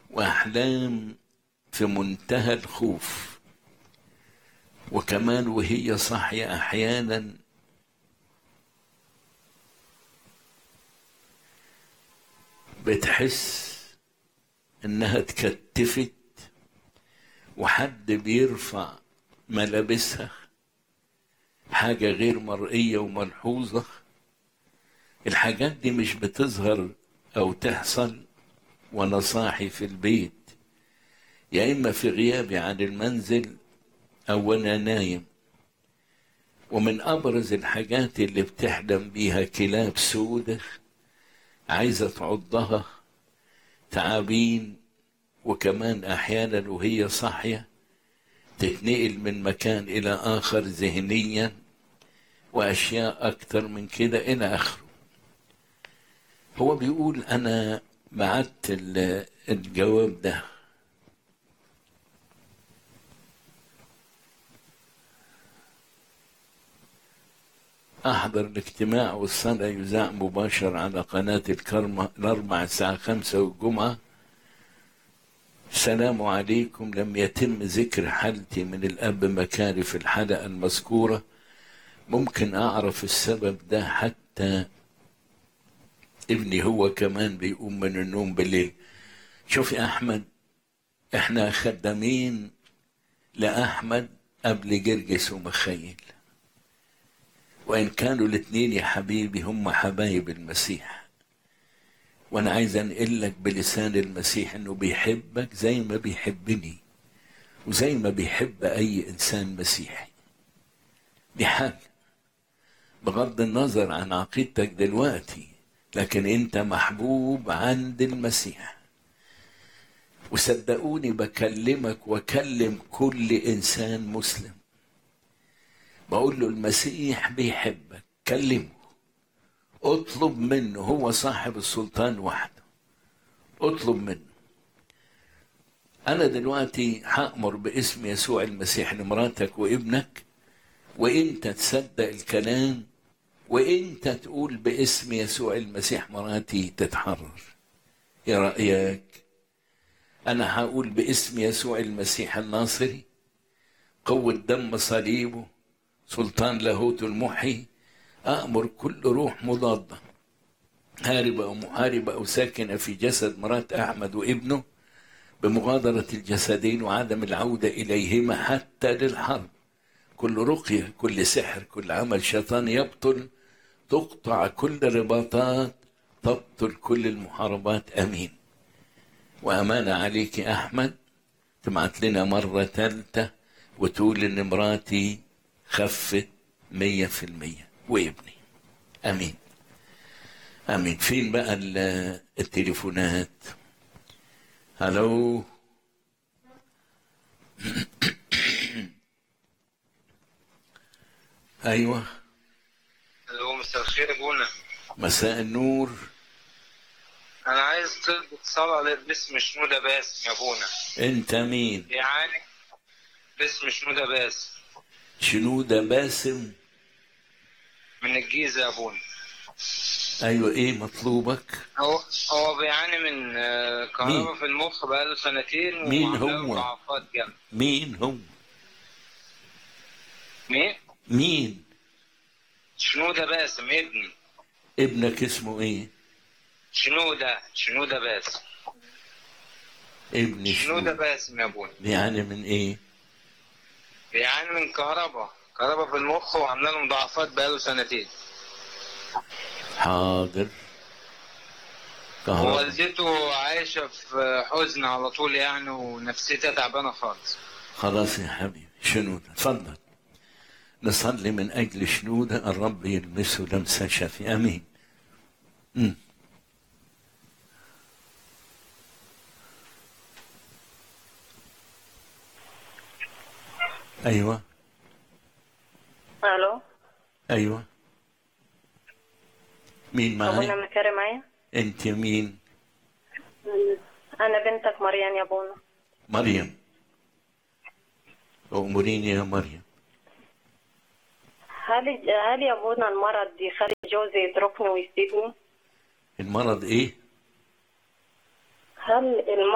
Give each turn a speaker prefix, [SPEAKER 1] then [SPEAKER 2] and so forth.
[SPEAKER 1] وأحلام في منتهى الخوف وكمان وهي صاحية أحيانا بتحس إنها اتكتفت وحد بيرفع ملابسها حاجة غير مرئية وملحوظة الحاجات دي مش بتظهر أو تحصل وأنا صاحي في البيت يا إما في غيابي عن المنزل أو أنا نايم ومن أبرز الحاجات اللي بتحلم بيها كلاب سودة عايزة تعضها تعابين وكمان أحيانا وهي صاحية تتنقل من مكان إلى آخر ذهنيا وأشياء أكتر من كده إلى آخره هو بيقول أنا بعت الجواب ده أحضر الاجتماع والصلاة يذاع مباشر على قناة الكرمة الأربع الساعة خمسة والجمعة السلام عليكم لم يتم ذكر حالتي من الأب مكاري في الحلقة المذكورة ممكن أعرف السبب ده حتى ابني هو كمان بيقوم من النوم بالليل شوف يا أحمد إحنا خدامين لأحمد قبل جرجس ومخيل وإن كانوا الاتنين يا حبيبي هم حبايب المسيح وأنا عايز أنقل لك بلسان المسيح إنه بيحبك زي ما بيحبني وزي ما بيحب أي إنسان مسيحي دي حاجة بغض النظر عن عقيدتك دلوقتي لكن أنت محبوب عند المسيح وصدقوني بكلمك وكلم كل إنسان مسلم بقول له المسيح بيحبك كلمه اطلب منه هو صاحب السلطان وحده اطلب منه انا دلوقتي هامر باسم يسوع المسيح لمراتك وابنك وانت تصدق الكلام وانت تقول باسم يسوع المسيح مراتي تتحرر ايه رايك انا هقول باسم يسوع المسيح الناصري قوه دم صليبه سلطان لاهوت المحي أأمر كل روح مضادة هاربة أو محاربة أو ساكنة في جسد مرات أحمد وابنه بمغادرة الجسدين وعدم العودة إليهما حتى للحرب كل رقية كل سحر كل عمل شيطان يبطل تقطع كل رباطات تبطل كل المحاربات أمين وأمانة عليك يا أحمد تبعت لنا مرة ثالثة وتقول إن مراتي خفت مية في المية وابني امين امين فين بقى التليفونات هلو ايوه
[SPEAKER 2] الو مساء الخير يا بونا
[SPEAKER 1] مساء النور
[SPEAKER 2] انا عايز تطلب صلاة باسم شنودة باسم يا بونا
[SPEAKER 1] انت مين
[SPEAKER 2] يعني باسم شنودة باسم
[SPEAKER 1] شنودة باسم
[SPEAKER 2] من الجيزة يا بونا
[SPEAKER 1] ايوه ايه مطلوبك
[SPEAKER 2] هو هو بيعاني من آه، كهرباء في المخ بقاله سنتين
[SPEAKER 1] مين
[SPEAKER 2] وعامله له
[SPEAKER 1] هو؟
[SPEAKER 2] مضاعفات جامدة
[SPEAKER 1] مين هو
[SPEAKER 2] مين؟
[SPEAKER 1] مين
[SPEAKER 2] شنودة باسم ابني
[SPEAKER 1] ابنك اسمه ايه
[SPEAKER 2] شنودة شنودة باسم
[SPEAKER 1] ابن
[SPEAKER 2] شنودة
[SPEAKER 1] شنودة
[SPEAKER 2] باسم يا بونا
[SPEAKER 1] يعني من ايه
[SPEAKER 2] بيعاني من كهرباء كهرباء في المخ وعامله له مضاعفات بقاله سنتين
[SPEAKER 1] حاضر كهرباء
[SPEAKER 2] والدته عايشة في حزن على طول يعني ونفسيتها تعبانة خالص
[SPEAKER 1] خلاص يا حبيبي شنودة اتفضل نصلي من أجل شنودة الرب يلمسه لمسة شافية أمين مم. أيوة
[SPEAKER 3] الو
[SPEAKER 1] أيوة مين
[SPEAKER 3] ابونا
[SPEAKER 1] معي
[SPEAKER 3] مكاري معايا
[SPEAKER 1] أنت مين
[SPEAKER 3] انا بنتك مريان يا ابونا
[SPEAKER 1] مريم أموريني يا مريم
[SPEAKER 3] هل هل يا ابونا المرض يخلي جوزي يتركني ويسيبني
[SPEAKER 1] المرض إيه
[SPEAKER 3] هل المرض